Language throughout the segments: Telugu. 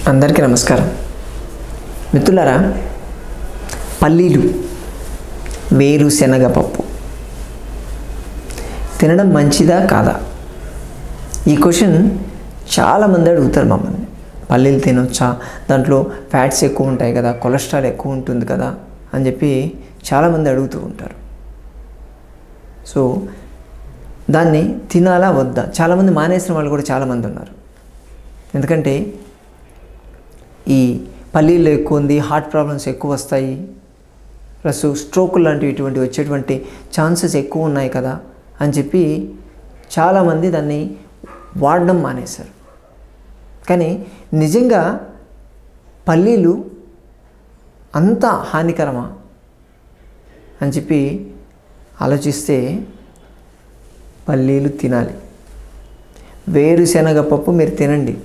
అందరికీ నమస్కారం మిత్రులారా పల్లీలు వేరుశనగ పప్పు తినడం మంచిదా కాదా ఈ క్వశ్చన్ చాలామంది అడుగుతారు మమ్మల్ని పల్లీలు తినొచ్చా దాంట్లో ఫ్యాట్స్ ఎక్కువ ఉంటాయి కదా కొలెస్ట్రాల్ ఎక్కువ ఉంటుంది కదా అని చెప్పి చాలామంది అడుగుతూ ఉంటారు సో దాన్ని తినాలా వద్దా చాలామంది మానేసిన వాళ్ళు కూడా చాలామంది ఉన్నారు ఎందుకంటే ఈ పల్లీలు ఎక్కువ ఉంది హార్ట్ ప్రాబ్లమ్స్ ఎక్కువ వస్తాయి ప్లస్ స్ట్రోక్ లాంటివి ఇటువంటి వచ్చేటువంటి ఛాన్సెస్ ఎక్కువ ఉన్నాయి కదా అని చెప్పి చాలామంది దాన్ని వాడడం మానేశారు కానీ నిజంగా పల్లీలు అంత హానికరమా అని చెప్పి ఆలోచిస్తే పల్లీలు తినాలి వేరుశనగ పప్పు మీరు తినండి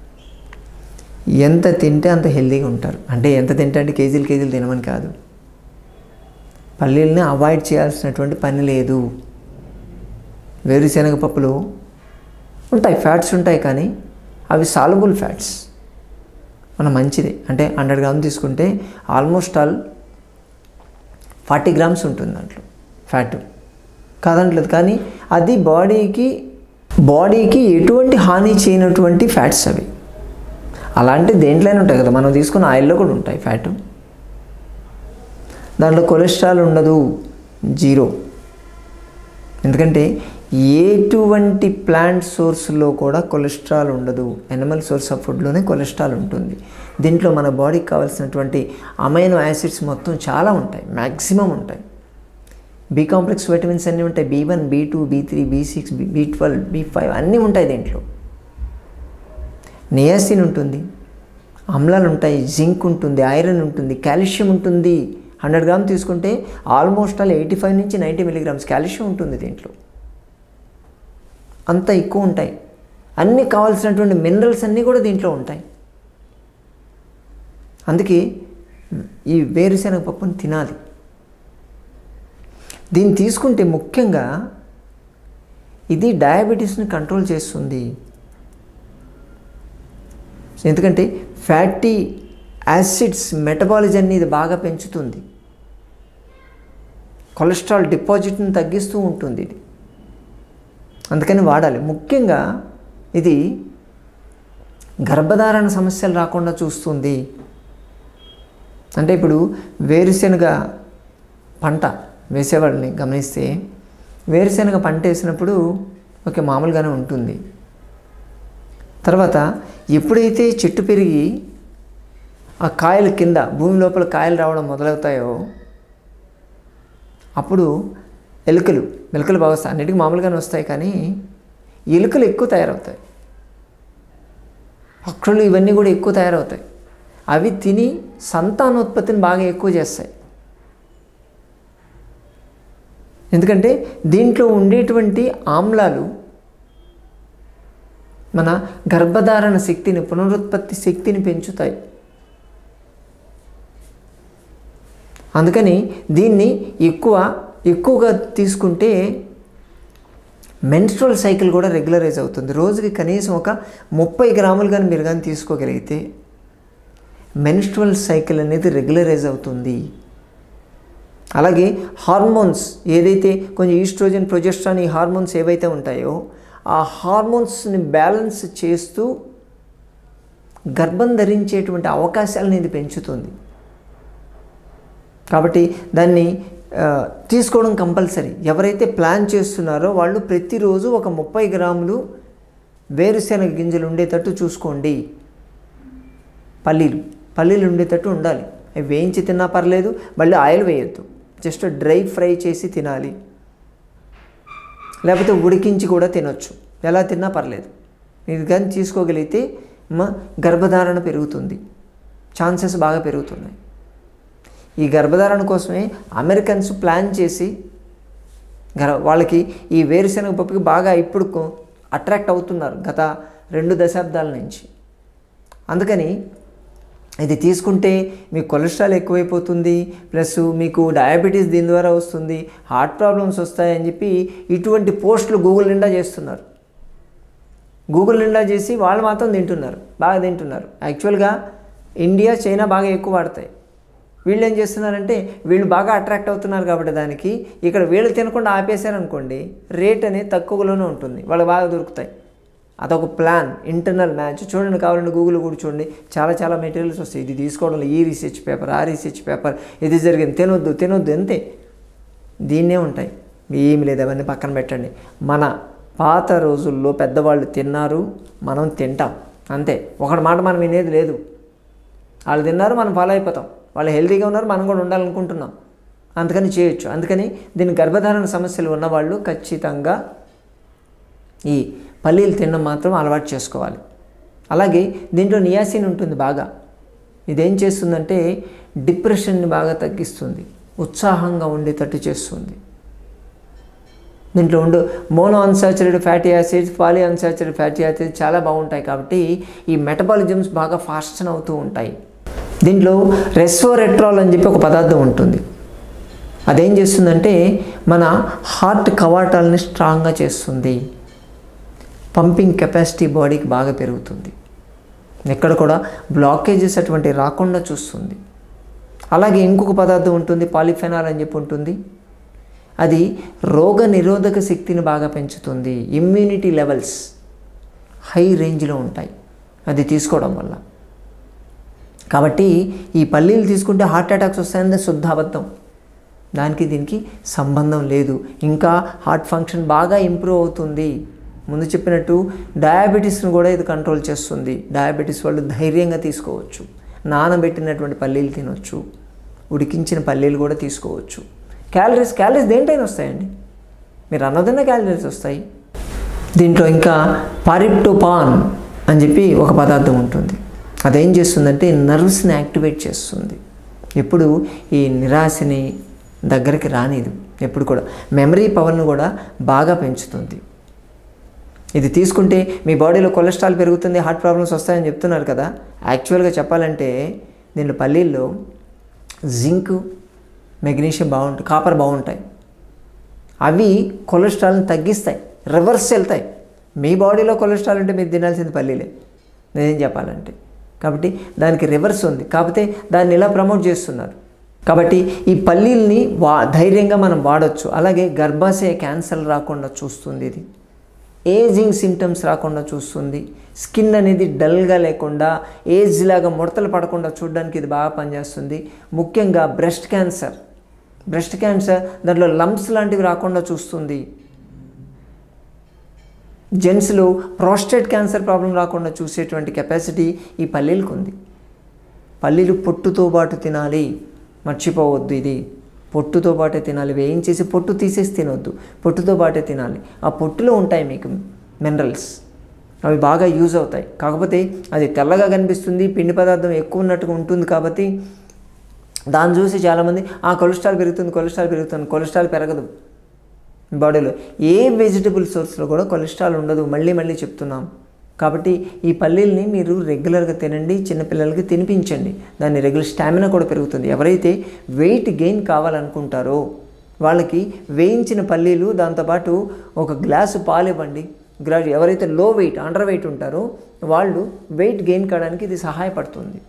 ఎంత తింటే అంత హెల్తీగా ఉంటారు అంటే ఎంత తింటే అంటే కేజీలు కేజీలు తినమని కాదు పల్లీలని అవాయిడ్ చేయాల్సినటువంటి పని లేదు వేరుశనగ పప్పులు ఉంటాయి ఫ్యాట్స్ ఉంటాయి కానీ అవి సాలబుల్ ఫ్యాట్స్ మన మంచిది అంటే హండ్రెడ్ గ్రామ్ తీసుకుంటే ఆల్మోస్ట్ ఆల్ ఫార్టీ గ్రామ్స్ ఉంటుంది దాంట్లో ఫ్యాట్ కాదంటలేదు కానీ అది బాడీకి బాడీకి ఎటువంటి హాని చేయనటువంటి ఫ్యాట్స్ అవి అలాంటి దేంట్లోనే ఉంటాయి కదా మనం తీసుకున్న ఆయిల్లో కూడా ఉంటాయి ఫ్యాట్ దాంట్లో కొలెస్ట్రాల్ ఉండదు జీరో ఎందుకంటే ఎటువంటి ప్లాంట్ సోర్స్లో కూడా కొలెస్ట్రాల్ ఉండదు ఎనిమల్ సోర్స్ ఆఫ్ ఫుడ్లోనే కొలెస్ట్రాల్ ఉంటుంది దీంట్లో మన బాడీకి కావాల్సినటువంటి అమైనో యాసిడ్స్ మొత్తం చాలా ఉంటాయి మ్యాక్సిమం ఉంటాయి బి కాంప్లెక్స్ విటమిన్స్ అన్నీ ఉంటాయి B one B two B three B six B twelve B five అన్నీ ఉంటాయి దీంట్లో నియాసిన్ ఉంటుంది అమ్లాలు ఉంటాయి జింక్ ఉంటుంది ఐరన్ ఉంటుంది కాల్షియం ఉంటుంది హండ్రెడ్ గ్రామ్ తీసుకుంటే ఆల్మోస్ట్ ఆల్ ఎయిటీ ఫైవ్ నుంచి నైంటీ మిలీగ్రామ్స్ కాల్షియం ఉంటుంది దీంట్లో అంత ఎక్కువ ఉంటాయి అన్నీ కావాల్సినటువంటి మినరల్స్ అన్నీ కూడా దీంట్లో ఉంటాయి అందుకే ఈ వేరుశనగ పప్పుని తినాలి దీన్ని తీసుకుంటే ముఖ్యంగా ఇది డయాబెటీస్ని కంట్రోల్ చేస్తుంది ఎందుకంటే ఫ్యాటీ యాసిడ్స్ మెటబాలిజాన్ని ఇది బాగా పెంచుతుంది కొలెస్ట్రాల్ డిపాజిట్ని తగ్గిస్తూ ఉంటుంది ఇది అందుకని వాడాలి ముఖ్యంగా ఇది గర్భధారణ సమస్యలు రాకుండా చూస్తుంది అంటే ఇప్పుడు వేరుశెనగ పంట వేసేవాళ్ళని గమనిస్తే వేరుశెనగ పంట వేసినప్పుడు ఓకే మామూలుగానే ఉంటుంది తర్వాత ఎప్పుడైతే చెట్టు పెరిగి ఆ కాయలు కింద భూమి లోపల కాయలు రావడం మొదలవుతాయో అప్పుడు ఎలుకలు ఎలుకలు బాగా వస్తాయి అన్నిటికీ మామూలుగానే వస్తాయి కానీ ఎలుకలు ఎక్కువ తయారవుతాయి పక్షులు ఇవన్నీ కూడా ఎక్కువ తయారవుతాయి అవి తిని సంతానోత్పత్తిని బాగా ఎక్కువ చేస్తాయి ఎందుకంటే దీంట్లో ఉండేటువంటి ఆమ్లాలు మన గర్భధారణ శక్తిని పునరుత్పత్తి శక్తిని పెంచుతాయి అందుకని దీన్ని ఎక్కువ ఎక్కువగా తీసుకుంటే మెన్స్ట్రల్ సైకిల్ కూడా రెగ్యులరైజ్ అవుతుంది రోజుకి కనీసం ఒక ముప్పై గ్రాములు కానీ మీరు కానీ తీసుకోగలిగితే మెన్స్ట్రల్ సైకిల్ అనేది రెగ్యులరైజ్ అవుతుంది అలాగే హార్మోన్స్ ఏదైతే కొంచెం ఈస్ట్రోజన్ ప్రొజెస్ట్రాన్ ఈ హార్మోన్స్ ఏవైతే ఉంటాయో ఆ హార్మోన్స్ని బ్యాలెన్స్ చేస్తూ గర్భం ధరించేటువంటి అవకాశాలను ఇది పెంచుతుంది కాబట్టి దాన్ని తీసుకోవడం కంపల్సరీ ఎవరైతే ప్లాన్ చేస్తున్నారో వాళ్ళు ప్రతిరోజు ఒక ముప్పై గ్రాములు వేరుశెనగ గింజలు ఉండేటట్టు చూసుకోండి పల్లీలు పల్లీలు ఉండేటట్టు ఉండాలి అవి వేయించి తిన్నా పర్లేదు మళ్ళీ ఆయిల్ వేయొద్దు జస్ట్ డ్రై ఫ్రై చేసి తినాలి లేకపోతే ఉడికించి కూడా తినొచ్చు ఎలా తిన్నా పర్లేదు ఇది కానీ తీసుకోగలిగితే మా గర్భధారణ పెరుగుతుంది ఛాన్సెస్ బాగా పెరుగుతున్నాయి ఈ గర్భధారణ కోసమే అమెరికన్స్ ప్లాన్ చేసి గర్ వాళ్ళకి ఈ వేరుశనగ పప్పుకి బాగా ఇప్పుడు అట్రాక్ట్ అవుతున్నారు గత రెండు దశాబ్దాల నుంచి అందుకని ఇది తీసుకుంటే మీకు కొలెస్ట్రాల్ ఎక్కువైపోతుంది ప్లస్ మీకు డయాబెటీస్ దీని ద్వారా వస్తుంది హార్ట్ ప్రాబ్లమ్స్ వస్తాయని చెప్పి ఇటువంటి పోస్టులు గూగుల్ నిండా చేస్తున్నారు గూగుల్ నిండా చేసి వాళ్ళు మాత్రం తింటున్నారు బాగా తింటున్నారు యాక్చువల్గా ఇండియా చైనా బాగా ఎక్కువ వాడతాయి వీళ్ళు ఏం చేస్తున్నారంటే వీళ్ళు బాగా అట్రాక్ట్ అవుతున్నారు కాబట్టి దానికి ఇక్కడ వీళ్ళు తినకుండా ఆపేశారనుకోండి రేట్ అనేది తక్కువలోనే ఉంటుంది వాళ్ళకి బాగా దొరుకుతాయి అదొక ప్లాన్ ఇంటర్నల్ మ్యాచ్ చూడండి కావాలంటే గూగుల్ కూడా చూడండి చాలా చాలా మెటీరియల్స్ వస్తాయి ఇది తీసుకోవడం ఈ రీసెర్చ్ పేపర్ ఆ రీసెర్చ్ పేపర్ ఇది జరిగింది తినొద్దు తినొద్దు అంతే దీన్నే ఉంటాయి ఏమి లేదు అవన్నీ పక్కన పెట్టండి మన పాత రోజుల్లో పెద్దవాళ్ళు తిన్నారు మనం తింటాం అంతే ఒకటి మాట మనం వినేది లేదు వాళ్ళు తిన్నారు మనం ఫాలో అయిపోతాం వాళ్ళు హెల్తీగా ఉన్నారు మనం కూడా ఉండాలనుకుంటున్నాం అందుకని చేయొచ్చు అందుకని దీని గర్భధారణ సమస్యలు ఉన్నవాళ్ళు ఖచ్చితంగా ఈ పల్లీలు తినడం మాత్రం అలవాటు చేసుకోవాలి అలాగే దీంట్లో నియాసిన్ ఉంటుంది బాగా ఇదేం చేస్తుందంటే డిప్రెషన్ని బాగా తగ్గిస్తుంది ఉత్సాహంగా ఉండేటట్టు చేస్తుంది దీంట్లో ఉండు mono unsaturated fatty acids poly unsaturated fatty acids చాలా బాగుంటాయి కాబట్టి ఈ మెటబాలిజమ్స్ బాగా ఫాస్టన్ అవుతూ ఉంటాయి దీంట్లో రెస్వోరెట్రాల్ అని చెప్పి ఒక పదార్థం ఉంటుంది అదేం చేస్తుందంటే మన హార్ట్ కవాటాలని స్ట్రాంగ్గా చేస్తుంది పంపింగ్ కెపాసిటీ బాడీకి బాగా పెరుగుతుంది ఎక్కడ కూడా బ్లాకేజెస్ అటువంటి రాకుండా చూస్తుంది అలాగే ఇంకొక పదార్థం ఉంటుంది పాలిఫెనాల్ అని చెప్పి ఉంటుంది అది రోగ నిరోధక శక్తిని బాగా పెంచుతుంది ఇమ్యూనిటీ లెవెల్స్ హై రేంజ్లో ఉంటాయి అది తీసుకోవడం వల్ల కాబట్టి ఈ పల్లీలు తీసుకుంటే హార్ట్ అటాక్స్ వస్తాయన్నది శుద్ధ అబద్ధం దానికి దీనికి సంబంధం లేదు ఇంకా హార్ట్ ఫంక్షన్ బాగా ఇంప్రూవ్ అవుతుంది ముందు చెప్పినట్టు డయాబెటీస్ని కూడా ఇది కంట్రోల్ చేస్తుంది డయాబెటీస్ వాళ్ళు ధైర్యంగా తీసుకోవచ్చు నానబెట్టినటువంటి పల్లీలు తినొచ్చు ఉడికించిన పల్లీలు కూడా తీసుకోవచ్చు క్యాలరీస్ క్యాలరీస్ దేంటైనా వస్తాయండి మీరు అన్నదన్న క్యాలరీస్ వస్తాయి దీంట్లో ఇంకా పారిప్టోపాన్ అని చెప్పి ఒక పదార్థం ఉంటుంది అదేం చేస్తుందంటే నర్వ్స్ని యాక్టివేట్ చేస్తుంది ఎప్పుడు ఈ నిరాశని దగ్గరికి రానిది ఎప్పుడు కూడా మెమరీ పవర్ను కూడా బాగా పెంచుతుంది ఇది తీసుకుంటే మీ బాడీలో కొలెస్ట్రాల్ పెరుగుతుంది హార్ట్ ప్రాబ్లమ్స్ వస్తాయని చెప్తున్నారు కదా యాక్చువల్గా చెప్పాలంటే దీంట్లో పల్లీల్లో జింక్ మెగ్నీషియం బాగుంటాయి కాపర్ బాగుంటాయి అవి కొలెస్ట్రాల్ని తగ్గిస్తాయి రివర్స్ వెళ్తాయి మీ బాడీలో కొలెస్ట్రాల్ ఉంటే మీరు తినాల్సింది పల్లీలే నేనేం చెప్పాలంటే కాబట్టి దానికి రివర్స్ ఉంది కాకపోతే దాన్ని ఇలా ప్రమోట్ చేస్తున్నారు కాబట్టి ఈ పల్లీల్ని వా ధైర్యంగా మనం వాడచ్చు అలాగే గర్భాశయ క్యాన్సర్ రాకుండా చూస్తుంది ఇది ఏజింగ్ సిమ్టమ్స్ రాకుండా చూస్తుంది స్కిన్ అనేది డల్గా లేకుండా ఏజ్ లాగా ముడతలు పడకుండా చూడడానికి ఇది బాగా పనిచేస్తుంది ముఖ్యంగా బ్రెస్ట్ క్యాన్సర్ బ్రెస్ట్ క్యాన్సర్ దాంట్లో లంప్స్ లాంటివి రాకుండా చూస్తుంది జెంట్స్లో ప్రోస్టేట్ క్యాన్సర్ ప్రాబ్లం రాకుండా చూసేటువంటి కెపాసిటీ ఈ పల్లీలకు ఉంది పల్లీలు పొట్టుతో పాటు తినాలి మర్చిపోవద్దు ఇది పొట్టుతో పాటే తినాలి వేయించేసి పొట్టు తీసేసి తినొద్దు పొట్టుతో పాటే తినాలి ఆ పొట్టులో ఉంటాయి మీకు మినరల్స్ అవి బాగా యూజ్ అవుతాయి కాకపోతే అది తెల్లగా కనిపిస్తుంది పిండి పదార్థం ఎక్కువ ఉన్నట్టుగా ఉంటుంది కాబట్టి దాన్ని చూసి చాలామంది ఆ కొలెస్ట్రాల్ పెరుగుతుంది కొలెస్ట్రాల్ పెరుగుతుంది కొలెస్ట్రాల్ పెరగదు బాడీలో ఏ వెజిటబుల్ సోర్స్లో కూడా కొలెస్ట్రాల్ ఉండదు మళ్ళీ మళ్ళీ చెప్తున్నాం కాబట్టి ఈ పల్లీల్ని మీరు రెగ్యులర్గా తినండి చిన్నపిల్లలకి తినిపించండి దాని రెగ్యులర్ స్టామినా కూడా పెరుగుతుంది ఎవరైతే వెయిట్ గెయిన్ కావాలనుకుంటారో వాళ్ళకి వేయించిన పల్లీలు దాంతోపాటు ఒక గ్లాసు పాలు ఇవ్వండి గ్రా ఎవరైతే లో వెయిట్ అండర్ వెయిట్ ఉంటారో వాళ్ళు వెయిట్ గెయిన్ కావడానికి ఇది సహాయపడుతుంది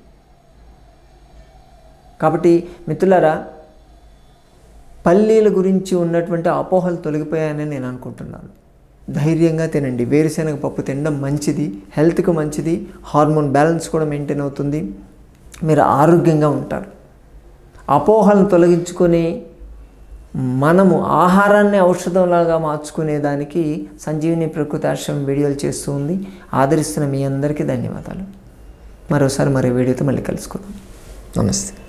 కాబట్టి మిత్రులారా పల్లీల గురించి ఉన్నటువంటి అపోహలు తొలగిపోయాయని నేను అనుకుంటున్నాను ధైర్యంగా తినండి వేరుశనగ పప్పు తినడం మంచిది హెల్త్కి మంచిది హార్మోన్ బ్యాలెన్స్ కూడా మెయింటైన్ అవుతుంది మీరు ఆరోగ్యంగా ఉంటారు అపోహలను తొలగించుకొని మనము ఆహారాన్ని ఔషధంలాగా మార్చుకునే దానికి సంజీవిని ప్రకృతి ఆశ్రమం వీడియోలు చేస్తూ ఉంది ఆదరిస్తున్న మీ అందరికీ ధన్యవాదాలు మరోసారి మరో వీడియోతో మళ్ళీ కలుసుకుందాం నమస్తే